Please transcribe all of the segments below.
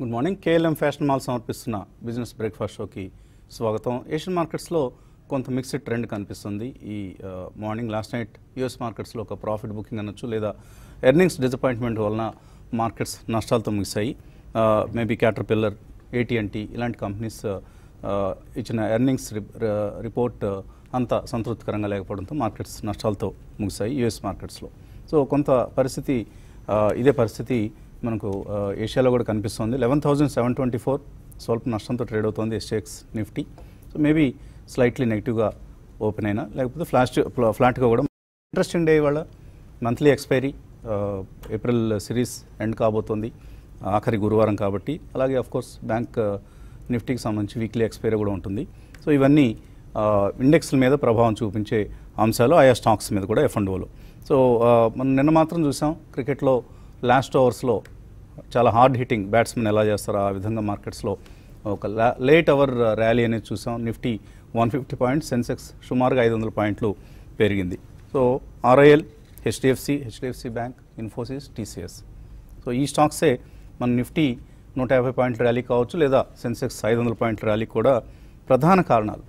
Good morning KLM fashion mall సమర్పిస్తున్న business breakfast షోకి స్వాగతం ఏషియన్ మార్కెట్స్లో కొంత మిక్స్డ్ ట్రెండ్ కనిపిస్తుంది ఈ ఆ, మార్నింగ్ లాస్ట్ నైట్ యుఎస్ మార్కెట్స్లో ఒక ప్రాఫిట్ బుకింగ్ అనొచ్చు లేదా ఎర్నింగ్స్ డిసప్పాయింట్మెంట్ వలన మార్కెట్స్ నష్టాలతో ముగిశాయి మేబీ క్యాటర్ పిల్లర్ ఏటీఎన్టీ ఇలాంటి కంపెనీస్ ఇచ్చిన ఎర్నింగ్స్ రిపోర్ట్ అంత సంతృప్తికరంగా లేకపోవడంతో మార్కెట్స్ నష్టాలతో ముగిశాయి యుఎస్ మార్కెట్స్లో సో కొంత పరిస్థితి ఆ, ఇదే పరిస్థితి మనకు ఆ, ఏషియాలో కూడా కనిపిస్తుంది eleven thousand seven twenty four స్వల్ప నష్టంతో ట్రేడ్ అవుతుంది SGX Nifty so maybe slightly నెగిటివ్గా ఓపెన్ అయినా లేకపోతే ఫ్లాష్ ఫ్లాట్గా కూడా ఇంట్రెస్టింగ్ డే ఇవాళ monthly expiry April series end కాబోతోంది ఆఖరి గురువారం కాబట్టి అలాగే అఫ్ కోర్స్ బ్యాంక్ నిఫ్టీకి సంబంధించి వీక్లీ ఎక్స్పైరీ కూడా ఉంటుంది సో ఇవన్నీ ఇండెక్స్ల మీద ప్రభావం చూపించే అంశాలు ఆయా స్టాక్స్ మీద కూడా ఎఫ్ అండ్ ఓలో సో మనం నిన్న మాత్రం చూసాం క్రికెట్లో లాస్ట్ ఓవర్స్లో చాలా హార్డ్ హిట్టింగ్ బ్యాట్స్మెన్ ఎలా చేస్తారో ఆ విధంగా మార్కెట్స్లో ఒక లేట్ అవర్ ర్యాలీ అనేది చూసాం Nifty one fifty points Sensex సుమారుగా ఐదు వందల పాయింట్లు పెరిగింది so RIL HDFC HDFC bank Infosys TCS so ఈ స్టాక్సే మన నిఫ్టీ నూట యాభై పాయింట్ల ర్యాలీ కావచ్చు లేదా సెన్సెక్స్ ఐదు వందల పాయింట్ల ర్యాలీ కూడా ప్రధాన కారణాలు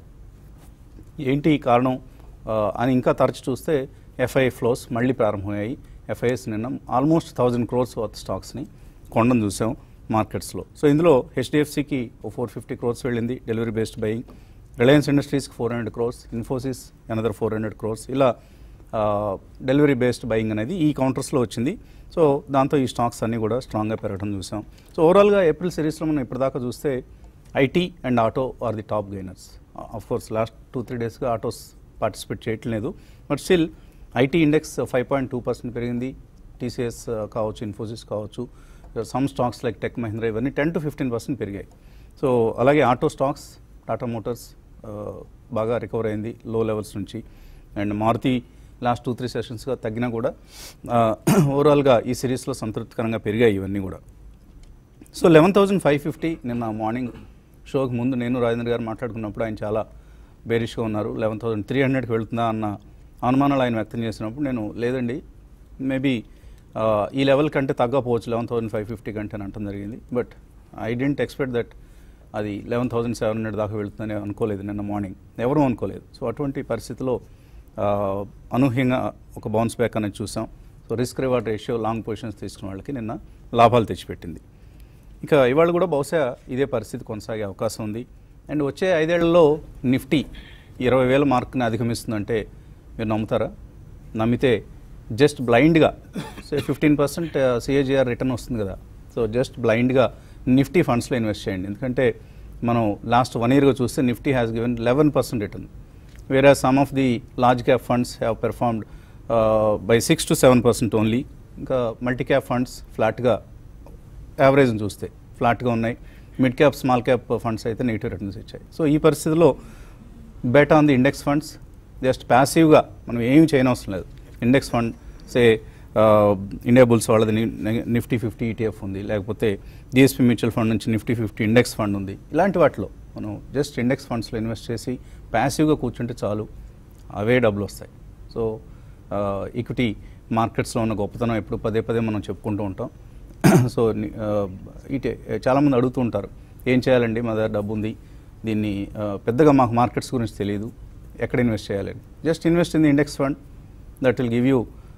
ఏంటి ఈ కారణం ఆ, అని ఇంకా తరచి చూస్తే ఎఫ్ఐ ఫ్లోస్ మళ్ళీ ప్రారంభమయ్యాయి ఎఫ్ఐఎస్ నిన్న ఆల్మోస్ట్ థౌజండ్ క్రోర్స్ వర్త్ స్టాక్స్ని కొండను చూసాం మార్కెట్స్లో సో ఇందులో హెచ్డిఎఫ్సికి ఓ ఫోర్ ఫిఫ్టీ క్రోర్స్ వెళ్ళింది డెలివరీ బేస్డ్ బయింగ్ రిలయన్స్ ఇండస్ట్రీస్కి four hundred crores Infosys another four hundred crores ఇలా డెలివరీ బేస్డ్ బయింగ్ అనేది ఈ కౌంటర్స్లో వచ్చింది సో దాంతో ఈ స్టాక్స్ అన్నీ కూడా స్ట్రాంగ్గా పెరగడం చూసాం సో ఓవరాల్గా ఏప్రిల్ సిరీస్లో మనం ఇప్పటిదాకా చూస్తే IT and auto are the top gainers of course last two three డేస్గా ఆటోస్ పార్టిసిపేట్ చేయట్లేదు but still IT index five point two percent పెరిగింది టీసీఎస్ కావచ్చు ఇన్ఫోసిస్ కావచ్చు some stocks like tech Mahindra ఇవన్నీ టెన్ టు ఫిఫ్టీన్ పర్సెంట్ పెరిగాయి so అలాగే auto stocks Tata motors బాగా recover అయింది లో లెవెల్స్ నుంచి and Maruti last two three సెషన్స్గా తగ్గినా కూడా ఓవరాల్గా ఈ సిరీస్లో సంతృప్తికరంగా పెరిగాయి ఇవన్నీ కూడా so eleven thousand five fifty నిన్న మార్నింగ్ షోకి ముందు నేను రాజేంద్ర గారు మాట్లాడుకున్నప్పుడు ఆయన చాలా బేరిష్గా ఉన్నారు లెవెన్ థౌసండ్ త్రీ హండ్రెడ్కి వెళ్తుందా అన్న అనుమానాలు ఆయన వ్యక్తం చేసినప్పుడు నేను లేదండి మేబీ ఈ లెవెల్ కంటే తగ్గపోవచ్చు లెవెన్ థౌసండ్ ఫైవ్ ఫిఫ్టీ కంటే అని అంటం జరిగింది but I didn't expect that అది లెవెన్ థౌసండ్ సెవెన్ హండ్రెడ్ దాకా వెళ్తుందని అనుకోలేదు నిన్న మార్నింగ్ ఎవరూ అనుకోలేదు సో అటువంటి పరిస్థితిలో ఆ, అనూహ్యంగా ఒక బౌన్స్ బ్యాక్ అనేది చూసాం so risk reward ratio long positions తీసుకున్న వాళ్ళకి నిన్న లాభాలు తెచ్చిపెట్టింది ఇక ఇవాళ కూడా బహుశా ఇదే పరిస్థితి కొనసాగే అవకాశం ఉంది అండ్ వచ్చే ఐదేళ్లలో నిఫ్టీ ఇరవై వేల మార్క్ని అధిగమిస్తుందంటే మీరు నమ్ముతారా నమ్మితే జస్ట్ బ్లైండ్గా so fifteen percent CAGR return వస్తుంది కదా సో జస్ట్ బ్లైండ్గా నిఫ్టీ ఫండ్స్లో ఇన్వెస్ట్ చేయండి ఎందుకంటే మనం లాస్ట్ వన్ ఇయర్గా చూస్తే Nifty has given eleven percent return వేరే some of the large cap funds have performed by six to seven percent only ఇంకా మల్టీ క్యాప్ ఫండ్స్ ఫ్లాట్గా యావరేజ్ని చూస్తే ఫ్లాట్గా ఉన్నాయి mid cap small cap funds అయితే నెగిటివ్ రిటర్న్స్ ఇచ్చాయి సో ఈ పరిస్థితిలో bet on the index funds just ప్యాసివ్గా మనం ఏమి చేయనవసరం లేదు index fund say Indiabulls వాళ్ళది ని- నిఫ్టీ ఫిఫ్టీ ఈటీఎఫ్ ఉంది లేకపోతే డిఎస్పీ మ్యూచువల్ ఫండ్ నుంచి నిఫ్టీ ఫిఫ్టీ ఇండెక్స్ ఫండ్ ఉంది ఇలాంటి వాటిలో మనం జస్ట్ ఇండెక్స్ ఫండ్స్లో ఇన్వెస్ట్ చేసి ప్యాసివ్గా కూర్చుంటే చాలు అవే డబ్బులు వస్తాయి సో ఈక్విటీ మార్కెట్స్లో ఉన్న గొప్పతనం ఎప్పుడు పదే పదే మనం చెప్పుకుంటూ ఉంటాం సో ని- ఆ, ఇటే చాలామంది అడుగుతూ ఉంటారు ఏం చేయాలండి మా దగ్గర డబ్బు ఉంది దీన్ని ఆ, పెద్దగా మాకు మార్కెట్స్ గురించి తెలియదు ఎక్కడ ఇన్వెస్ట్ చేయాలని just invest in the index fund that will give you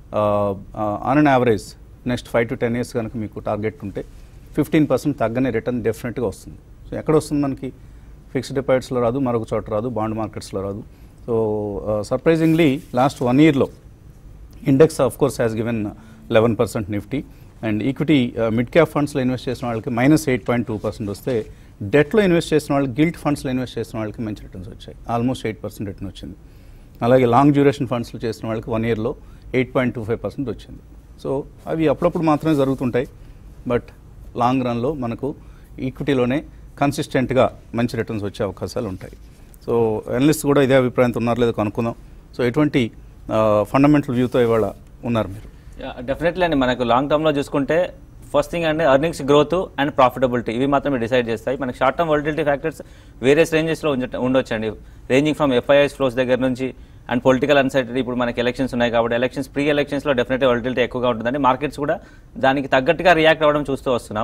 on an average next five to ten years కనుక మీకు టార్గెట్ ఉంటే ఫిఫ్టీన్ పర్సెంట్ తగ్గనే రిటర్న్ డెఫినెట్గా వస్తుంది సో ఎక్కడ వస్తుంది మనకి ఫిక్స్డ్ డిపాజిట్స్లో రాదు మరొక చోట రాదు బాండ్ మార్కెట్స్లో రాదు సో సర్ప్రైజింగ్లీ లాస్ట్ వన్ ఇయర్లో index of course has given eleven percent Nifty and equity mid cap ఫండ్స్లో ఇన్వెస్ట్ చేసిన వాళ్ళకి minus eight point two percent వస్తే డెట్లో ఇన్వెస్ట్ చేసిన వాళ్ళకి గిల్ట్ ఫండ్స్లో ఇన్వెస్ట్ చేసిన వాళ్ళకి మంచి రిటర్న్స్ వచ్చాయి ఆల్మోస్ట్ ఎయిట్ పర్సెంట్ రిటర్న్ వచ్చింది అలాగే లాంగ్ డ్యూరేషన్ ఫండ్స్లో చేసిన వాళ్ళకి వన్ ఇయర్లో eight point two five percent వచ్చింది సో అవి అప్పుడప్పుడు మాత్రమే జరుగుతుంటాయి బట్ లాంగ్ రన్లో మనకు ఈక్విటీలోనే కన్సిస్టెంట్గా మంచి రిటర్న్స్ వచ్చే అవకాశాలు ఉంటాయి సో అనలిస్ట్ కూడా ఇదే అభిప్రాయంతో ఉన్నారు లేదో కనుక్కుందాం సో ఎటువంటి ఫండమెంటల్ వ్యూతో ఇవాళ ఉన్నారు మీరు డెఫినెట్లీ అండి మనకు లాంగ్ టర్మ్లో చూసుకుంటే ఫస్ట్ థింగ్ అంటే అర్నింగ్స్ గ్రోత్ అండ్ ప్రాఫిటబిలిటీ ఇవి మాత్రమే డిసైడ్ చేస్తాయి మనకి short term volatility factors various రేంజెస్లో ఉండొచ్చు అండి రేంజింగ్ ఫ్రమ్ ఎఫ్ఐఎస్ ఫ్లోస్ దగ్గర నుంచి అండ్ పొలిటికల్ అన్సర్టనిటీ ఇప్పుడు మనకి ఎలక్షన్స్ ఉన్నాయి కాబట్టి ఎలక్షన్స్ ప్రీ ఎలక్షన్స్లో డెఫినెట్గా వొలటిలిటీ ఎక్కువగా ఉంటుందండి మార్కెట్స్ కూడా దానికి తగ్గట్టుగా రియాక్ట్ అవ్వడం చూస్తూ వస్తున్నాం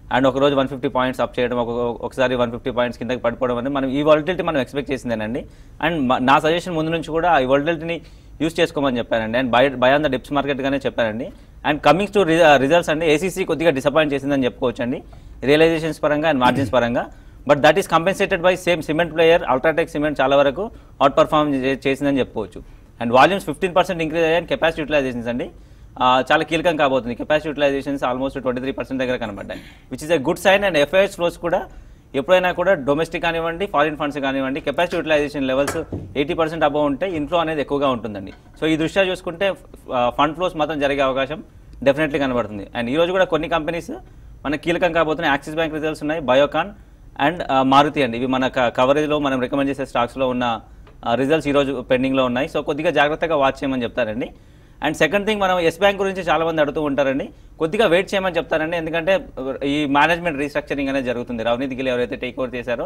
అండ్ ఒక రోజు వన్ ఫిఫ్టీ పాయింట్స్ అప్ చేయడం ఒక ఒకసారి వన్ ఫిఫ్టీ పాయింట్స్ కిందకి పడిపోవడం అనేది మనం ఈ వాలిటిలిటీ మనం ఎక్స్పెక్ట్ చేసిందేనండి అండ్ మ- నా సజెషన్ ముందు నుంచి కూడా ఈ వాలిటిలిటీని యూస్ చేసుకోమని చెప్పానండి and buy buy on the dips మార్కెట్గానే చెప్పానండి అండ్ కమింగ్స్ టు రిజల్ట్స్ అండి ఏసీసీ కొద్దిగా డిసప్పాయింట్ చేసిందని చెప్పుకోవచ్చండి రియలైజేషన్స్ పరంగా అండ్ మార్జిన్స్ పరంగా but that is compensated by same cement player UltraTech cement చాలా వరకు అవుట్ పర్ఫార్మ్ చేసిందని చెప్పుకోవచ్చు and volumes fifteen percent increase అయ్యాయి కెపాసిటీ యూటిలైజేషన్స్ అండి ఆ, చాలా కీలకం కాబోతుంది capacity utilisations almost twenty three percent దగ్గర కనబడ్డాయి which is a good sign and FIs flows కూడా ఎప్పుడైనా కూడా డొమెస్టిక్ కానివ్వండి ఫారిన్ ఫండ్స్ కానివ్వండి capacity utilisation levels eighty percent above ఉంటే ఇన్ఫ్లో అనేది ఎక్కువగా ఉంటుందండి సో ఈ దృష్ట్యా చూసుకుంటే ఫండ్ ఫ్లోస్ మాత్రం జరిగే అవకాశం డెఫినెట్లీ కనబడుతుంది అండ్ ఈ రోజు కూడా కొన్ని కంపెనీస్ మన కీలకం కాబోతున్నాయి యాక్సిస్ బ్యాంక్ రిజల్ట్స్ ఉన్నాయి బయోకాన్ అండ్ మారుతి అండి ఇవి మన కవరేజ్లో మనం రికమెండ్ చేసే స్టాక్స్లో ఉన్న రిజల్ట్స్ ఈ రోజు పెండింగ్లో ఉన్నాయి సో కొద్దిగా జాగ్రత్తగా వాచ్ చేయమని చెప్తారండి అండ్ సెకండ్ థింగ్ మనం ఎస్ బ్యాంక్ గురించి చాలా మంది అడుగుతూ ఉంటారండి కొద్దిగా వెయిట్ చేయమని చెప్తారండి ఎందుకంటే ఈ మేనేజ్మెంట్ రీస్ట్రక్చరింగ్ అనేది జరుగుతుంది రవనీత్ గిల్ ఎవరైతే టేక్ ఓవర్ చేశారో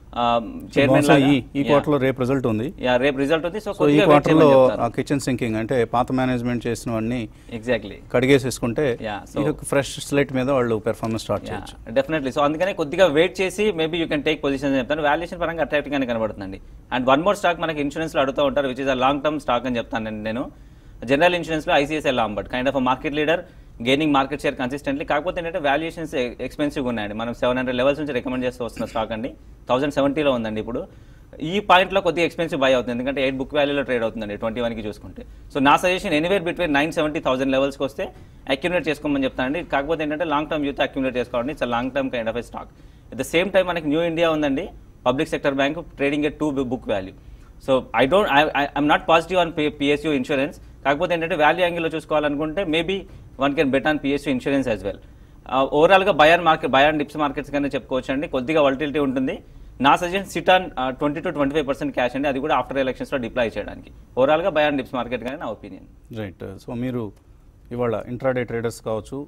చైర్మన్ బహుశా ఈ ఈ క్వార్టర్లో రేపు రిజల్ట్ ఉంది రేపు రిజల్ట్ ఉంది సో సో ఈ కొద్దిగా వెయిట్ క్వార్టర్లో చేయమని చెప్తారు కిచెన్ సింకింగ్ అంటే పాత మేనేజ్మెంట్ చేసినవన్నీ ఎగ్జాక్ట్లీ కడిగేసేసుకుంటే Yeah, so- ఇది ఫ్రెష్ స్లైట్ మీద వాళ్ళు పెర్ఫార్మెన్స్ స్టార్ట్ చేయొచ్చు డెఫినెట్లీ సో అందుకనే కొద్దిగా వెయిట్ చేసి maybe you can take position చెప్తాను వాల్యుయేషన్ పరంగా అట్రాక్టివ్ గానే కనబడుతుందండి అండ్ వన్ మోర్ స్టాక్ మనకి ఇన్సూరెన్స్ లో అడుగుతూ ఉంటారు which is a long term stock అని చెప్తాను నేను జనరల్ ఇన్సూరెన్స్ లో ICICI Lombard kind of market leader gaining market share consistently కాకపోతే ఏంటంటే వాల్యుయేషన్స్ ఎక్స్పెన్సివ్ ఉన్నాయండి మనం సెవెన్ హండ్రెడ్ లెవెల్స్ నుంచి రికమెండ్ చేస్తూ వస్తున్న స్టాక్ అండి థౌసండ్ సెవెంటీలో ఉందండి ఇప్పుడు ఈ పాయింట్లో కొద్దిగా ఎక్స్పెన్సివ్ బై అవుతుంది ఎందుకంటే ఎయిట్ బుక్ వాల్యూలో ట్రేడ్ అవుతుందండి ట్వంటీ వన్కి చూసుకుంటే సో నా suggestion anywhere between nine seventy thousand లెవెల్స్కి వస్తే అక్యుములేట్ చేసుకోమని చెప్తానండి కాకపోతే ఏంటంటే లాంగ్ టర్మ్ యూత్ అక్యుములేట్ చేసుకోండి it's long term kind of a stock at the same time మనకి న్యూ ఇండియా ఉందండి public sector bank trading at two book value so I don't I'm not positive on PSU insurance కాకపోతే ఏంటంటే value యాంగిల్లో చూసుకోవాలనుకుంటే maybe one can bet on PSU insurance as well ఓవరాల్గా buy on market buy on dips markets కానీ చెప్పుకోవచ్చు అండి కొద్దిగా volatility ఉంటుంది నా suggestion sit on twenty to twenty five percent cash అండి అది కూడా ఆఫ్టర్ ఎలక్షన్స్లో డిప్లాయ్ చేయడానికి ఓవరాల్గా బయాన్ డిప్స్ మార్కెట్ కానీ నా ఒపీనియన్ రైట్ సో మీరు ఇవాళ ఇంట్రాడే ట్రేడర్స్ కావచ్చు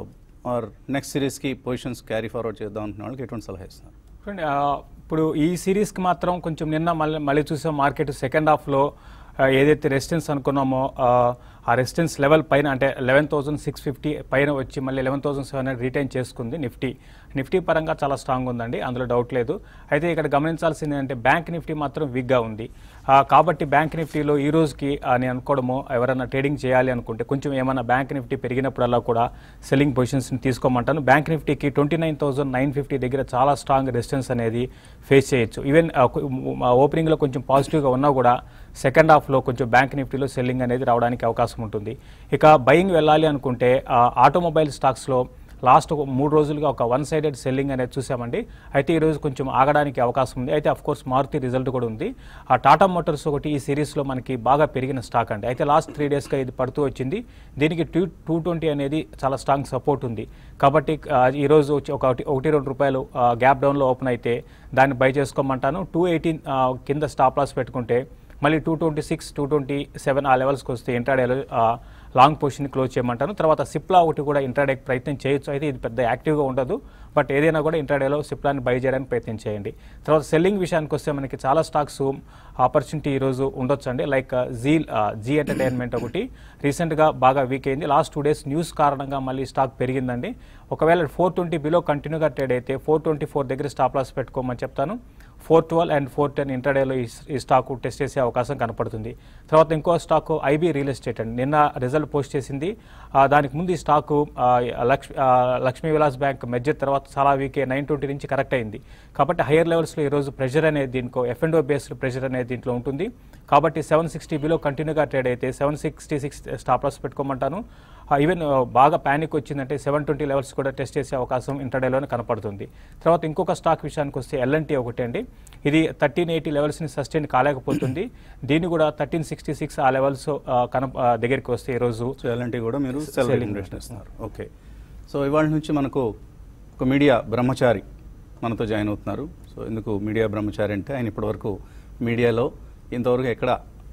ఆర్ నెక్స్ట్ సిరీస్కి పొజిషన్స్ క్యారీ ఫార్వర్డ్ చేద్దాం అనుకున్న వాళ్ళకి ఎటువంటి సలహా ఇస్తున్నారు చూడండి, ఆ, ఇప్పుడు ఈ సిరీస్కి మాత్రం కొంచెం నిన్న మళ్ళీ మళ్ళీ చూసాం మార్కెట్ సెకండ్ హాఫ్లో ఏదైతే రెసిస్టెన్స్ అనుకున్నామో ఆ, ఆ రెసిస్టెన్స్ లెవెల్ పైన అంటే లెవెన్ థౌసండ్ సిక్స్ ఫిఫ్టీ పైన వచ్చి మళ్ళీ eleven thousand seven hundred retain చేసుకుంది నిఫ్టీ నిఫ్టీ పరంగా చాలా స్ట్రాంగ్ ఉందండి అందులో డౌట్ లేదు అయితే ఇక్కడ గమనించాల్సింది ఏంటంటే బ్యాంక్ నిఫ్టీ మాత్రం వీక్గా ఉంది ఆ, కాబట్టి బ్యాంక్ నిఫ్టీలో ఈ రోజుకి ఆ, నేను అనుకోవడము ఎవరైనా ట్రేడింగ్ చేయాలి అనుకుంటే కొంచెం ఏమైనా బ్యాంక్ నిఫ్టీ పెరిగినప్పుడల్లా కూడా సెల్లింగ్ పొజిషన్స్ని తీసుకోమంటాను బ్యాంక్ నిఫ్టీకి twenty nine thousand nine fifty దగ్గర చాలా స్ట్రాంగ్ రెసిస్టెన్స్ అనేది ఫేస్ చేయొచ్చు ఈవెన్ ఓపెనింగ్లో కొంచెం పాజిటివ్గా ఉన్నా కూడా సెకండ్ హాఫ్లో కొంచెం బ్యాంక్ నిఫ్టీలో సెల్లింగ్ అనేది రావడానికి అవకాశం ఉంటుంది ఇక బయింగ్ వెళ్ళాలి అనుకుంటే ఆ, ఆటోమొబైల్ స్టాక్స్లో లాస్ట్ ఒక మూడు రోజులుగా ఒక వన్ సైడెడ్ సెల్లింగ్ అనేది చూసామండి అయితే ఈరోజు కొంచెం ఆగడానికి అవకాశం ఉంది అయితే కోర్స్ మారుతి రిజల్ట్ కూడా ఉంది ఆ టాటా మోటార్స్ ఒకటి ఈ సిరీస్లో మనకి బాగా పెరిగిన స్టాక్ అండి అయితే లాస్ట్ త్రీ డేస్గా ఇది పడుతూ వచ్చింది దీనికి టూ టూ ట్వంటీ అనేది చాలా స్ట్రాంగ్ సపోర్ట్ ఉంది కాబట్టి ఆ, ఈరోజు వచ్చి ఒక ఒకటి రెండు రూపాయలు గ్యాప్ డౌన్లో ఓపెన్ అయితే దాన్ని బై చేసుకోమంటాను టూ ఎయిటీన్ కింద స్టాప్ లాస్ పెట్టుకుంటే మళ్ళీ two twenty six two twenty seven ఆ లెవెల్స్కి వస్తే ఇంట్రాడేలో లాంగ్ పొజిషన్ క్లోజ్ చేయమంటాను తర్వాత సిప్లా ఒకటి కూడా ఇంట్రాడే ప్రయత్నం చేయొచ్చు అయితే ఇది పెద్ద యాక్టివ్గా ఉండదు బట్ ఏదైనా కూడా ఇంట్రాడేలో సిప్లాని బై చేయడానికి ప్రయత్నం చేయండి తర్వాత సెల్లింగ్ విషయానికి వస్తే మనకి చాలా స్టాక్స్ ఆపర్చునిటీ ఈరోజు ఉండొచ్చు అండి లైక్ జీ జీ ఎంటర్టైన్మెంట్ ఒకటి రీసెంట్గా బాగా వీక్ అయింది లాస్ట్ టూ డేస్ న్యూస్ కారణంగా మళ్ళీ స్టాక్ పెరిగిందండి ఒకవేళ ఫోర్ ట్వంటీ బిలో కంటిన్యూగా ట్రేడ్ అయితే ఫోర్ ట్వంటీ ఫోర్ దగ్గర స్టాప్ లాస్ పెట్టుకోమని చెప్తాను four twelve and four ten ఇంటర్డేలో ఈ ఈ స్టాక్ టెస్ట్ చేసే అవకాశం కనపడుతుంది తర్వాత ఇంకో స్టాక్ ఐబీ రియల్ ఎస్టేట్ అండి నిన్న రిజల్ట్ పోస్ట్ చేసింది ఆ, దానికి ముందు ఈ స్టాకు ఆ, లక్ష్మి ఆ, లక్ష్మీ విలాస్ బ్యాంక్ మెజ్జర్ తర్వాత చాలా వీకే నైన్ ట్వంటీ నుంచి కరెక్ట్ అయింది కాబట్టి హైయర్ లెవెల్స్లో ఈరోజు ప్రెషర్ అనేది దీనికో ఎఫ్ అండ్ బేస్డ్ ప్రెషర్ అనేది దీంట్లో ఉంటుంది కాబట్టి సెవెన్ సిక్స్టీ బిలో కంటిన్యూగా ట్రేడ్ అయితే seven sixty six stop loss పెట్టుకోమంటాను ఈవెన్ బాగా ప్యానిక్ వచ్చిందంటే సెవెన్ ట్వంటీ లెవెల్స్ కూడా టెస్ట్ చేసే అవకాశం ఇంటర్డేలోనే కనపడుతుంది తర్వాత ఇంకొక స్టాక్ విషయానికి వస్తే ఎల్ఎన్టీ ఒకటి అండి ఇది థర్టీన్ ఎయిటీ లెవెల్స్ని సస్టైన్ కాలేకపోతుంది దీన్ని కూడా థర్టీన్ సిక్స్టీ సిక్స్ ఆ లెవెల్స్ కన ఆ, దగ్గరికి వస్తే ఈరోజు సో ఎలాంటి కూడా మీరు సెల్ Selling ఇన్వెస్ట్ ఇస్తున్నారు ఓకే సో ఇవాళ నుంచి మనకు ఒక మీడియా బ్రహ్మచారి మనతో జాయిన్ అవుతున్నారు సో ఎందుకు మీడియా బ్రహ్మచారి అంటే ఆయన ఇప్పటివరకు మీడియాలో ఇంతవరకు ఎక్కడ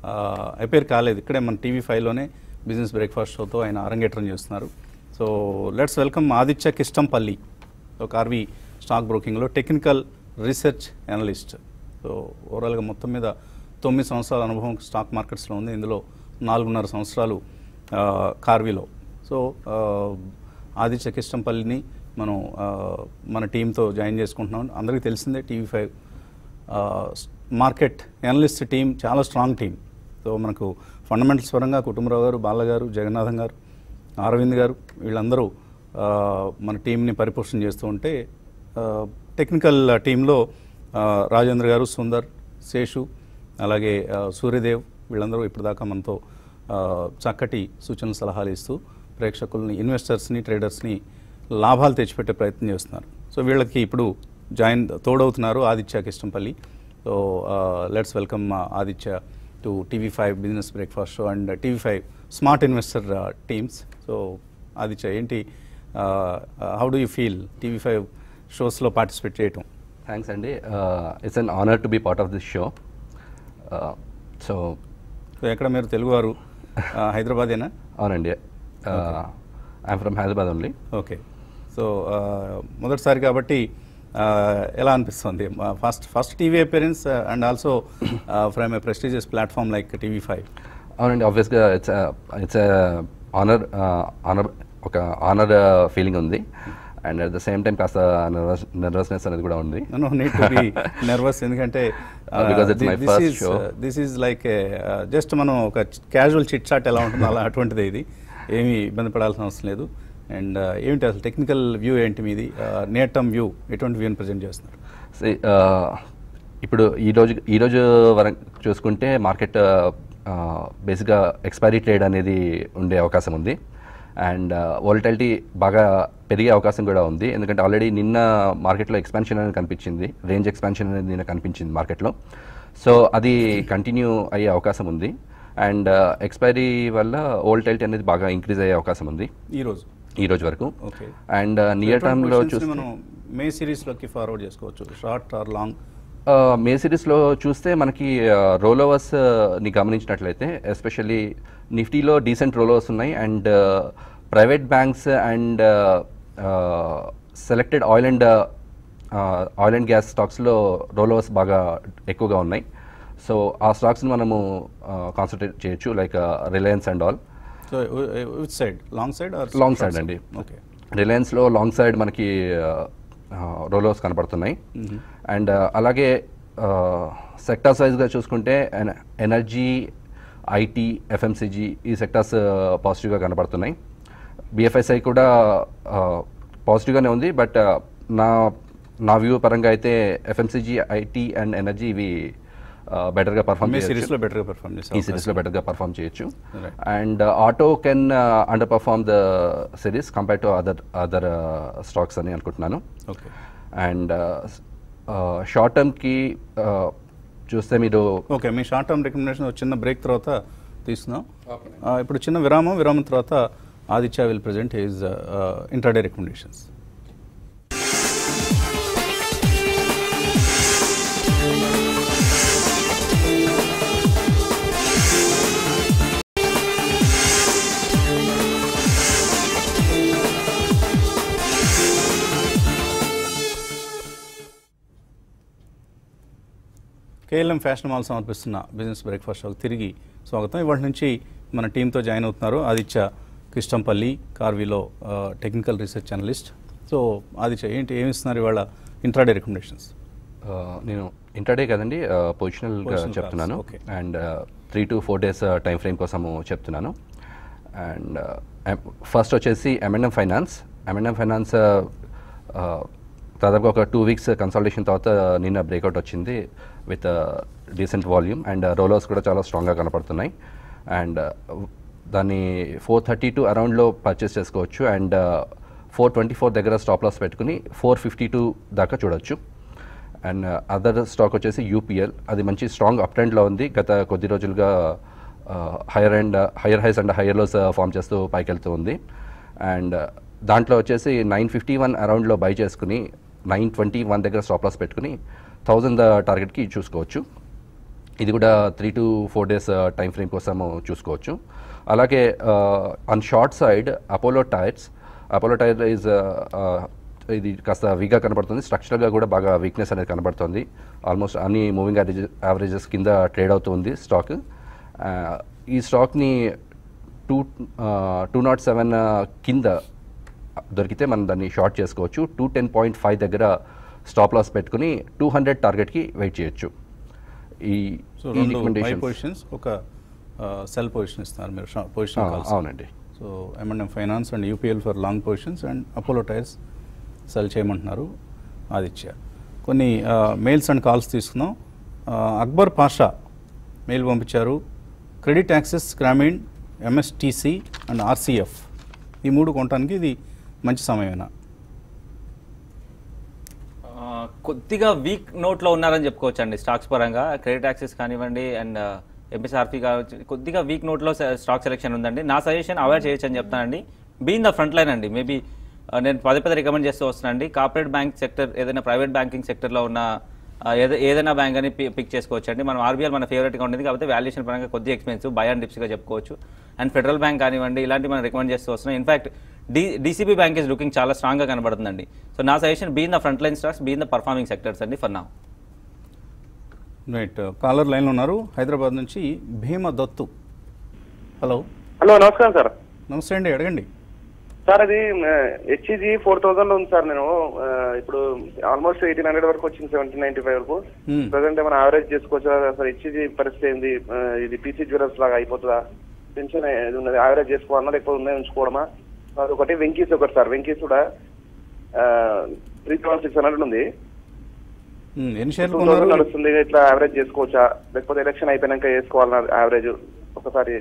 అపేర్ కాలేదు ఇక్కడే మన టీవీ ఫైవ్లోనే బిజినెస్ బ్రేక్ఫాస్ట్ షోతో ఆయన అరంగేట్రం చేస్తున్నారు so let's welcome Aditya Kishtampalli ఒక ఆర్వీ స్టాక్ బ్రోకింగ్లో టెక్నికల్ రీసెర్చ్ అనలిస్ట్ సో ఓవరాల్గా మొత్తం మీద తొమ్మిది సంవత్సరాల అనుభవం స్టాక్ మార్కెట్స్లో ఉంది ఇందులో నాలుగున్నర సంవత్సరాలు ఆ, కార్వీలో సో ఆ, ఆదిత్య కిష్టంపల్లిని మనం ఆ, మన టీంతో జాయిన్ చేసుకుంటున్నాం అందరికీ తెలిసిందే TV five market analyst team చాలా స్ట్రాంగ్ టీం సో మనకు ఫండమెంటల్స్ పరంగా కుటుంబరావు గారు బాల గారు జగన్నాథం గారు అరవింద్ గారు వీళ్ళందరూ ఆ, మన టీంని పరిపోషణ చేస్తూ ఉంటే ఆ, టెక్నికల్ టీంలో ఆ, రాజేంద్ర గారు సుందర్ శేషు అలాగే ఆ, సూర్యదేవ్ వీళ్ళందరూ ఇప్పటిదాకా మనతో ఆ, చక్కటి సూచనలు సలహాలు ఇస్తూ ప్రేక్షకుల్ని ఇన్వెస్టర్స్ని ట్రేడర్స్ని లాభాలు తెచ్చిపెట్టే ప్రయత్నం చేస్తున్నారు సో వీళ్ళకి ఇప్పుడు జాయిన్ తోడవుతున్నారు Aditya Kishtampalli so let's welcome Aditya to TV five business breakfast show and TV five smart investor teams so Aditya ఏంటి how do you feel TV five షోస్లో పార్టిసిపేట్ చేయటం థ్యాంక్స్ అండి it's an honour to be part of this show so so ఎక్కడ మీరు తెలుగువారు ఆ, హైదరాబాదేనా అవునండి I'm from Hyderabad only okay so ఆ, మొదటిసారి కాబట్టి ఆ, ఎలా అనిపిస్తుంది first first TV appearance and also from a prestigious platform like TV five అవునండి ఆబ్వియస్గా ఇట్స్ ఇట్స్ ఆనర్ ఆనర్ ఒక ఆనర్ ఫీలింగ్ ఉంది and at the same time కాస్త నర్వస్ నర్వస్నెస్ అనేది కూడా ఉంది no need to be nervous ఎందుకంటే Because it's my first show. This is like just మనం ఒక క్యాజువల్ చిట్ చాట్ ఎలా ఉంటుందో అలా అటువంటిది ఇది ఏమీ ఇబ్బంది పడాల్సిన అవసరం లేదు అండ్ ఏమిటి అసలు టెక్నికల్ వ్యూ ఏంటి మీది నియర్ టర్మ్ వ్యూ ఎటువంటి వ్యూని ప్రజెంట్ చేస్తున్నారు See, uh, ఇప్పుడు ఈరోజు ఈరోజు వరకు చూసుకుంటే మార్కెట్ బేసిక్గా ఎక్స్పైరీ ట్రేడ్ అనేది ఉండే అవకాశం ఉంది అండ్ వాలిటాలిటీ బాగా పెరిగే అవకాశం కూడా ఉంది ఎందుకంటే ఆల్రెడీ నిన్న మార్కెట్లో ఎక్స్పాన్షన్ అనేది కనిపించింది రేంజ్ ఎక్స్పాన్షన్ అనేది నిన్న కనిపించింది మార్కెట్లో సో అది కంటిన్యూ అయ్యే అవకాశం ఉంది అండ్ ఎక్స్పైరీ వల్ల వోల్టాలిటీ అనేది బాగా ఇంక్రీజ్ అయ్యే అవకాశం ఉంది ఈరోజు ఈ రోజు వరకు ఓకే అండ్ నియర్ టర్మ్లో చూస్తే మనం మే సిరీస్లోకి ఫార్వర్డ్ చేసుకోవచ్చు షార్ట్ ఆర్ లాంగ్ ఆ, మే సిరీస్లో చూస్తే మనకి రోల్ ఓవర్స్ ని గమనించినట్లయితే ఎస్పెషల్లీ నిఫ్టీలో డీసెంట్ రోల్ ఓవర్స్ ఉన్నాయి and private banks and selected oil and oil and gas స్టాక్స్లో రోల్ ఓవర్స్ బాగా ఎక్కువగా ఉన్నాయి సో ఆ స్టాక్స్ని మనము కాన్సన్ట్రేట్ చేయొచ్చు like Reliance and all so which side long side or long side అండి ఓకే రిలయన్స్లో లాంగ్ సైడ్ మనకి రోలోస్ కనపడుతున్నాయి అండ్ అలాగే సెక్టార్స్ వైజ్గా చూసుకుంటే ఎన- ఎనర్జీ ఐటీ ఎఫ్ఎంసీజీ ఈ సెక్టార్స్ పాజిటివ్గా కనపడుతున్నాయి బిఎఫ్ఎస్ఐ కూడా పాజిటివ్గానే ఉంది బట్ నా నా వ్యూ పరంగా అయితే ఎఫ్ఎంసీజీ ఐటీ అండ్ ఎనర్జీ ఇవి బెటర్గా పర్ఫామ్ మే సిరీస్లో బెటర్గా పర్ఫామ్ ఈ చేసి సిరీస్లో బెటర్గా పర్ఫామ్ చేయొచ్చు Right. And auto can underperform the series compare to other other stocks అని అనుకుంటున్నాను ఓకే అండ్ షార్ట్ టర్మ్కి చూస్తే మీరు ఓకే మీ షార్ట్ టర్మ్ రికమెండేషన్ ఒక చిన్న బ్రేక్ తర్వాత తీసుకుందాం ఆ, ఇప్పుడు చిన్న విరామం విరామం తర్వాత Aditya will present his intraday recommendations KLM fashion mall సమర్పిస్తున్న బిజినెస్ బ్రేక్ఫాస్ట్ షోకి తిరిగి స్వాగతం ఇవాటి నుంచి మన టీంతో జాయిన్ అవుతున్నారు ఆదిత్య కృష్ణంపల్లి కార్వీలో technical research analyst so Aditya ఏంటి ఏమి ఇస్తున్నారు ఇవాళ ఇంట్రాడే రికమెండేషన్స్ uh, నేను ఇంటర్డే కదండి పొజిషనల్గా Positional చెప్తున్నాను calls, okay. And three to four days time frame కోసము చెప్తున్నాను అండ్ ఫస్ట్ వచ్చేసి ఎంఎన్ఎం ఫైనాన్స్ ఎంఎన్ఎం ఫైనాన్స్ దాదాపుగా ఒక టూ వీక్స్ కన్సల్టేషన్ తర్వాత నిన్న బ్రేక్అవుట్ వచ్చింది with decent volume and rollers కూడా చాలా స్ట్రాంగ్గా కనపడుతున్నాయి అండ్ దాన్ని ఫోర్ థర్టీ టు అరౌండ్లో పర్చేస్ చేసుకోవచ్చు అండ్ ఫోర్ ట్వంటీ ఫోర్ దగ్గర స్టాప్ లాస్ పెట్టుకుని ఫోర్ ఫిఫ్టీ టూ దాకా చూడొచ్చు అండ్ అదర్ స్టాక్ వచ్చేసి యూపీఎల్ అది మంచి స్ట్రాంగ్ అప్ ట్రెండ్లో ఉంది గత కొద్ది రోజులుగా higher and higher highs and higher lows form చేస్తూ పైకి వెళ్తూ ఉంది అండ్ దాంట్లో వచ్చేసి నైన్ ఫిఫ్టీ వన్ అరౌండ్లో బై చేసుకుని నైన్ ట్వంటీ వన్ దగ్గర స్టాప్ లాస్ పెట్టుకుని థౌజండ్ టార్గెట్కి చూసుకోవచ్చు ఇది కూడా three to four days time frame కోసము చూసుకోవచ్చు అలాగే on short side Apollo Tyres Apollo Tyre is ఇది కాస్త వీక్గా కనబడుతుంది స్ట్రక్చరల్గా కూడా బాగా వీక్నెస్ అనేది కనబడుతుంది ఆల్మోస్ట్ అన్ని మూవింగ్ యావరేజ్ యావరేజెస్ కింద ట్రేడ్ అవుతుంది స్టాక్ ఈ స్టాక్ని టూ టూ నాట్ సెవెన్ కింద దొరికితే మనం దాన్ని షార్ట్ చేసుకోవచ్చు టూ టెన్ పాయింట్ ఫైవ్ దగ్గర స్టాప్ లాస్ పెట్టుకుని టూ హండ్రెడ్ టార్గెట్కి వెయిట్ చేయొచ్చు ఈ సో ఈ రెండు బై recommendations- పొజిషన్స్ ఒక సెల్ పొజిషన్ ఇస్తున్నారు మీరు ఆ, పొజిషన్ కాల్స్ అవునండి సో ఎంఎండ్ఎం finance and UPL for long positions and Apollo Tyres sell చేయమంటున్నారు ఆదిత్య కొన్ని మెయిల్స్ అండ్ కాల్స్ తీసుకుందాం ఆ, అక్బర్ పాషా మెయిల్ పంపించారు క్రెడిట్ యాక్సెస్ గ్రామీణ్ ఎంఎస్టీసీ అండ్ ఆర్సీఎఫ్ ఈ మూడు కొనడానికి ఇది మంచి సమయమేనా ఆ, కొద్దిగా వీక్ నోట్లో ఉన్నారని చెప్పుకోవచ్చు అండి స్టాక్స్ పరంగా క్రెడిట్ యాక్సెస్ కానివ్వండి అండ్ ఎంఎస్ఆర్పి కావచ్చు కొద్దిగా వీక్ నోట్లో స్టాక్ సెలెక్షన్ ఉందండి నా సజెషన్ అవాయిడ్ చేయొచ్చు అని చెప్తానండి బీన్ ద ఫ్రంట్ లైన్ అండి మేబీ నేను పదే పదే రికమెండ్ చేస్తూ వస్తున్నానండి కార్పొరేట్ బ్యాంక్ సెక్టర్ ఏదైనా ప్రైవేట్ బ్యాంకింగ్ సెక్టర్లో ఉన్న ఆ, ఏద ఏదైనా బ్యాంక్ అని పిక్ చేసుకోవచ్చు అండి మనం ఆర్బీఐ మన ఫేవరెట్గా ఉంటుంది కాబట్టి వాల్యుయేషన్ పరంగా కొద్దిగా ఎక్స్పెన్సివ్ బై అండ్ డిప్స్గా చెప్పుకోవచ్చు అండ్ ఫెడరల్ బ్యాంక్ కానివ్వండి ఇలాంటి మనం రికమెండ్ చేస్తూ వస్తున్నాం ఇన్ఫాక్ట్ డి డీసీబీ బ్యాంక్ ఇస్ లుకింగ్ చాలా స్ట్రాంగ్గా కనబడుతుందండి సో నా suggestion been the front line stocks been the performing sectors అండి ఫర్ నా రైట్ కాలర్ లైన్లో ఉన్నారు హైదరాబాద్ నుంచి భీమ దత్తు హలో హలో నమస్కారం సార్ నమస్తే అండి అడగండి సార్ అది హెచ్ఈజీ ఫోర్ థౌసండ్ ఉంది సార్ నేను ఆ, ఇప్పుడు ఆల్మోస్ట్ ఎయిటీన్ హండ్రెడ్ వరకు వచ్చింది సెవెంటీన్ నైన్టీ ఫైవ్ వరకు Hmm. ప్రజెంట్ ఏమైనా యావరేజ్ చేసుకోవచ్చా సార్ హెచ్ఈజీ పరిస్థితి ఏంది ఆ, ఇది పీసీ జ్యువెలర్స్ లాగా అయిపోతుందా టెన్షన్ ఇది ఉన్నది యావరేజ్ చేసుకోవాలన్నా లేకపోతే ఉన్నాయి ఉంచుకోవడమా అది ఒకటి వెంకీస్ ఒకటి సార్ వెంకీస్ కూడా త్రీ థౌసండ్ సిక్స్ హండ్రెడ్ ఉంది మ్, ఎన్ని షేర్లు టూ థౌసండ్ కొన్నారు నడుస్తుంది ఇట్లా యావరేజ్ చేసుకోవచ్చా లేకపోతే ఎలక్షన్ అయిపోయినాక వేసుకోవాలన్నా యావరేజ్ ఒకసారి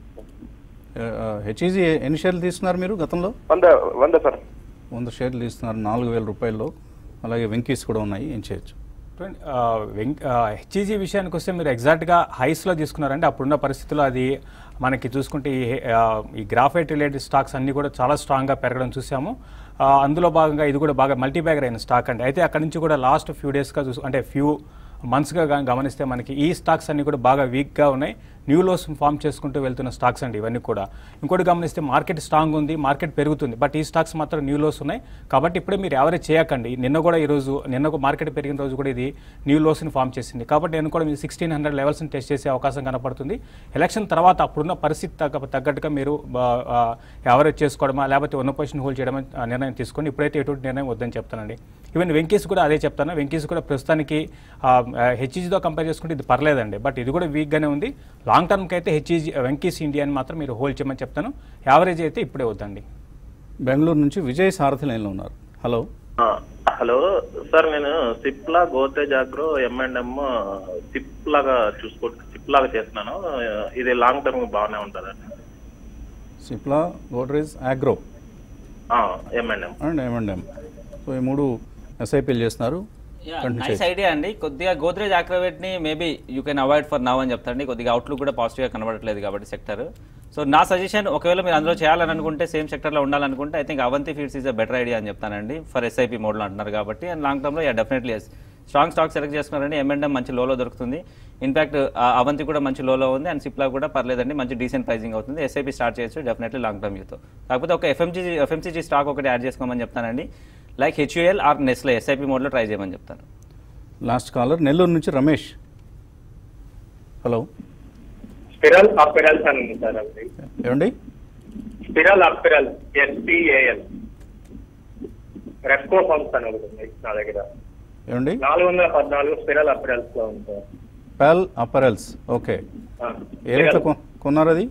హెచ్ఈజీ ఎన్ని షేర్లు తీసుకున్నారు మీరు గతంలో వంద వంద సార్ వంద షేర్లు తీసుకున్నారు నాలుగు వేల రూపాయల్లో అలాగే వెంకీస్ కూడా ఉన్నాయి ఏం చేయొచ్చు హెచ్ఈజీ విషయానికి వస్తే మీరు ఎగ్జాక్ట్గా హైస్లో తీసుకున్నారంటే అప్పుడున్న పరిస్థితుల్లో అది మనకి చూసుకుంటే ఈ హె- ఆ, ఈ గ్రాఫైట్ రిలేటెడ్ స్టాక్స్ అన్నీ కూడా చాలా స్ట్రాంగ్గా పెరగడం చూసాము ఆ, అందులో భాగంగా ఇది కూడా బాగా మల్టీ బ్యాగర్ అయిన స్టాక్ అండి అయితే అక్కడ నుంచి కూడా లాస్ట్ ఫ్యూ డేస్గా చూసు అంటే ఫ్యూ మంత్స్గా గమనిస్తే మనకి ఈ స్టాక్స్ అన్ని కూడా బాగా వీక్గా ఉన్నాయి న్యూ లోస్ ఫామ్ చేసుకుంటూ వెళ్తున్న స్టాక్స్ అండి ఇవన్నీ కూడా ఇంకోటి గమనిస్తే మార్కెట్ స్ట్రాంగ్ ఉంది మార్కెట్ పెరుగుతుంది బట్ ఈ స్టాక్స్ మాత్రం న్యూ లోస్ ఉన్నాయి కాబట్టి ఇప్పుడే మీరు యావరేజ్ చేయకండి నిన్న కూడా ఈ రోజు నిన్న మార్కెట్ పెరిగిన రోజు కూడా ఇది న్యూ లోస్ని ఫామ్ చేసింది కాబట్టి నేను కూడా మీరు సిక్స్టీన్ హండ్రెడ్ లెవెల్స్ని టెస్ట్ చేసే అవకాశం కనపడుతుంది ఎలక్షన్ తర్వాత అప్పుడున్న పరిస్థితి తగ్గ తగ్గట్టుగా మీరు యావరేజ్ చేసుకోవడమా లేకపోతే ఉన్న పొజిషన్ హోల్డ్ చేయడమా ఆ, నిర్ణయం తీసుకోండి ఇప్పుడైతే ఎటువంటి నిర్ణయం వద్దని చెప్తానండి ఈవెన్ వెంకీస్ కూడా అదే చెప్తాను వెంకీస్ కూడా ప్రస్తుతానికి హెచ్ఈజీతో కంపేర్ చేసుకుంటే ఇది పర్లేదండి బట్ ఇది కూడా వీక్గానే ఉంది లాంగ్ టర్మ్కి అయితే హెచ్ఈజీ వెంకీస్ ఇండియా అని మాత్రం మీరు హోల్డ్ చేయమని చెప్తాను యావరేజ్ అయితే ఇప్పుడే వద్దండి బెంగళూరు నుంచి విజయ్ సారథి లైన్లో ఉన్నారు హలో ఆ, హలో సార్ నేను సిప్ లా Godrej Agro M and M SIP లాగా చూసుకో సిప్ లాగా చేస్తున్నాను ఇది లాంగ్ టర్మ్ బాగానే ఉంటుందండి Cipla Godrej Agro M and M and ఏమండి సో ఈ మూడు ఎస్ఐపీలు చేస్తున్నారు Continue నైస్ చేయొచ్చు. ఐడియా అండి కొద్దిగా గోద్రేజ్ ఆక్రవేట్ ని maybe you can avoid for now అని చెప్తారండి కొద్దిగా అవుట్లుక్ కూడా పాజిటివ్ గా కనబడట్లేదు కాబట్టి సెక్టర్ సో నా సజెషన్ ఒకవేళ మీరు అందులో చేయాలని అనుకుంటే సేమ్ సెక్టర్ లో ఉండాలనుకుంటే I think Avanti feeds is a better idea అని చెప్తానండి ఫర్ ఎస్ఐపి మోడ్ లో అంటున్నారు కాబట్టి అండ్ లాంగ్ టర్మ్ లో yeah definitely as strong stock select చేసుకున్నారండి ఎంఎండ్ఎం మంచి లోలో దొరుకుతుంది ఇన్ఫాక్ట్ అవంతి కూడా మంచి లోలో ఉంది అండ్ సిప్లా కూడా పర్లేదండి మంచి డీసెంట్ ప్రైజింగ్ అవుతుంది ఎస్ఐపి స్టార్ట్ చేయొచ్చు డెఫినెట్లీ లాంగ్ టర్మ్ యూతో కాకపోతే ఒక ఎఫ్ఎంజీ ఎఫ్ఎంసీజీ స్టాక్ ఒకటి యాడ్ చేసుకోమని చెప్తానండి like HUL or Nestle SIP మోడ్లో ట్రై చేయమని చెప్తాను లాస్ట్ కాలర్ నెల్లూరు నుంచి రమేష్ హలో స్పిరల్ అపిరల్స్ అని ఉంది సార్ అది ఏమండి spiral apparel SPAL Repco funds అని ఒకటి ఉంది నా దగ్గర ఏమండి నాలుగు వందల పద్నాలుగు స్పిరల్ అపిరల్స్ లో ఉంది సార్ పాల్ అపరల్స్ ఓకే ఆ, ఏ రేట్లో Spiral. కొ- కొన్నారు అది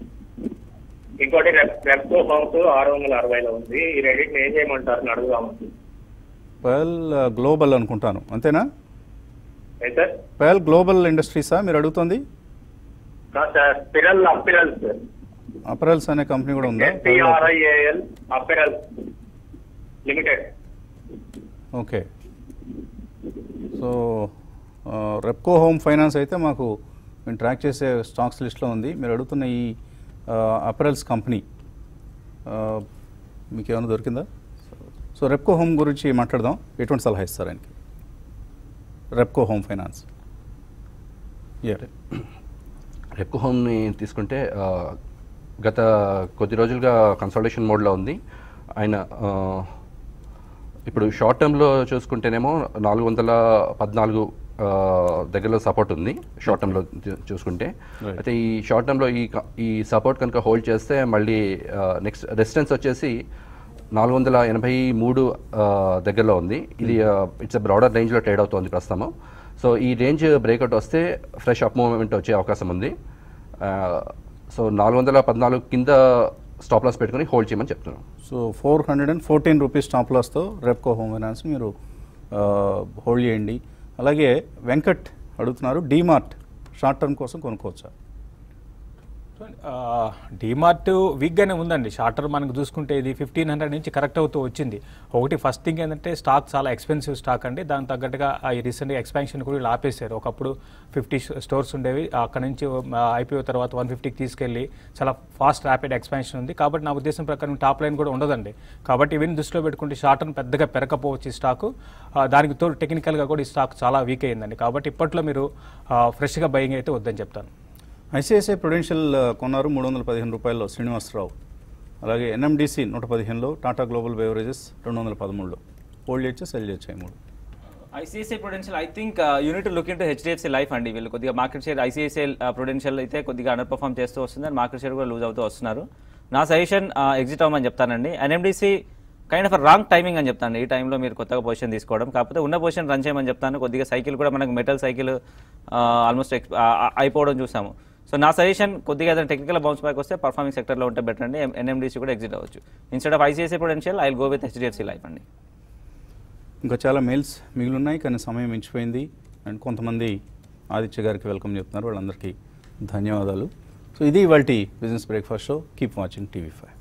ఇంకోటి రెప్- రెప్కో ఫండ్స్ ఆరు వందల అరవైలో ఉంది ఈ రెండింటిని ఏం చేయమంటారు అని అడుగుదామని పాల్ గ్లోబల్ అనుకుంటాను అంతేనా ఏ సార్ పాల్ గ్లోబల్ ఇండస్ట్రీసా మీరు అడుగుతుంది కాదు సార్ స్పిరల్ అపిరల్స్ అపరల్స్ అనే కంపెనీ కూడా ఉందా SPRIAL apparels limited okay so ఆ, రెప్కో హోమ్ ఫైనాన్స్ అయితే మాకు మేము ట్రాక్ చేసే స్టాక్స్ లిస్ట్లో ఉంది మీరు అడుగుతున్న ఈ అపరల్స్ కంపెనీ ఆ, మీకు ఏమైనా దొరికిందా సో రెప్కో హోమ్ గురించి మాట్లాడదాం ఎటువంటి సలహా ఇస్తారు ఆయనకి Repco home finance yeah Repco హోమ్ని తీసుకుంటే ఆ, గత కొద్ది రోజులుగా కన్సల్టేషన్ మోడ్లో ఉంది ఆయన ఆ, ఇప్పుడు షార్ట్ టర్మ్లో చూసుకుంటేనేమో నాలుగు వందల పద్నాలుగు ఆ, దగ్గరలో సపోర్ట్ ఉంది షార్ట్ టర్మ్లో చూ- చూసుకుంటే Right. అయితే ఈ షార్ట్ టర్మ్లో ఈ క- ఈ సపోర్ట్ కనుక హోల్డ్ చేస్తే మళ్ళీ నెక్స్ట్ రెసిస్టెన్స్ వచ్చేసి నాలుగు వందల ఎనభై మూడు ఆ, దగ్గరలో ఉంది ఇది ఇట్స్ బ్రాడర్ రేంజ్లో ట్రేడ్ అవుతోంది ప్రస్తుతము సో ఈ రేంజ్ బ్రేక్అవుట్ వస్తే ఫ్రెష్ అప్ మూవ్మెంట్ వచ్చే అవకాశం ఉంది ఆ, సో నాలుగు వందల పద్నాలుగు కింద స్టాప్ లాస్ పెట్టుకుని హోల్డ్ చేయమని చెప్తున్నాను so four hundred and fourteen rupees stop లాస్తో రెప్కో హోమ్ ఫైనాన్స్ మీరు హోల్డ్ చేయండి అలాగే వెంకట్ అడుగుతున్నారు డీమార్ట్ షార్ట్ టర్మ్ కోసం కొనుక్కోవచ్చా డిమార్ట్ వీక్గానే ఉందండి షార్టర్ మనకు చూసుకుంటే ఇది ఫిఫ్టీన్ హండ్రెడ్ నుంచి కరెక్ట్ అవుతూ వచ్చింది ఒకటి ఫస్ట్ థింగ్ ఏంటంటే స్టాక్ చాలా ఎక్స్పెన్సివ్ స్టాక్ అండి దానికి తగ్గట్టుగా ఆ ఈ రీసెంట్గా ఎక్స్పాన్షన్ కూడా వీళ్ళు ఆపేశారు ఒకప్పుడు ఫిఫ్టీ స్టోర్స్ ఉండేవి అక్కడ నుంచి ఐపీఓ తర్వాత వన్ ఫిఫ్టీకి తీసుకెళ్ళి చాలా ఫాస్ట్ ర్యాపిడ్ ఎక్స్పాన్షన్ ఉంది కాబట్టి నా ఉద్దేశం ప్రకారం టాప్ లైన్ కూడా ఉండదండి కాబట్టి ఇవన్నీ దృష్టిలో పెట్టుకుంటే షార్టర్ పెద్దగా పెరగకపోవచ్చు ఈ స్టాకు ఆ, దానికి తోడు టెక్నికల్గా కూడా ఈ స్టాక్ చాలా వీక్ అయిందండి కాబట్టి ఇప్పట్లో మీరు ఫ్రెష్గా బయింగ్ అయితే వద్దని చెప్తాను ఐసిఐసిఐ ప్రొడెన్షియల్ కొన్నారు మూడు వందల పదిహేను రూపాయల్లో శ్రీనివాసరావు అలాగే ఎన్ఎండిసి నూట పదిహేనులో టాటా గ్లోబల్ బెవరేజెస్ రెండు వందల పదమూడులో హోల్డ్ చేయొచ్చు సెల్ చేయొచ్చు ఈ మూడు ICICI prudential I think you need look into HDFC life అండి వీళ్ళు కొద్దిగా మార్కెట్ షేర్ ఐసిఐసిఐ ప్రొడెన్షియల్ అయితే కొద్దిగా అండర్ పర్ఫామ్ చేస్తూ వస్తుంది అండ్ మార్కెట్ షేర్ కూడా లూజ్ అవుతూ వస్తున్నారు నా సజెషన్ ఎగ్జిట్ అవ్వమని చెప్తానండి NMDC kind of wrong timing అని చెప్తాను ఈ టైంలో మీరు కొత్తగా పొజిషన్ తీసుకోవడం కాకపోతే ఉన్న పొజిషన్ రన్ చేయమని చెప్తాను కొద్దిగా సైకిల్ కూడా మనకు మెటల్ సైకిల్ ఆల్మోస్ట్ అయిపోవడం చూసాము సో నా సజెషన్ కొద్దిగా ఏదైనా టెక్నికల్ బౌన్స్ బ్యాక్ వస్తే పర్ఫార్మింగ్ సెక్టర్లో ఉంటే బెటర్ అండి ఎన్ఎండిసి కూడా ఎగ్జిట్ అవ్వచ్చు instead of ICICI prudential I go with HDFC life అండి ఇంకా చాలా మెయిల్స్ మిగిలి ఉన్నాయి కానీ సమయం మించిపోయింది అండ్ కొంతమంది ఆదిత్య గారికి వెల్కమ్ చెప్తున్నారు వాళ్ళందరికీ ధన్యవాదాలు సో ఇది ఇవాళ business breakfast show keep watching TV five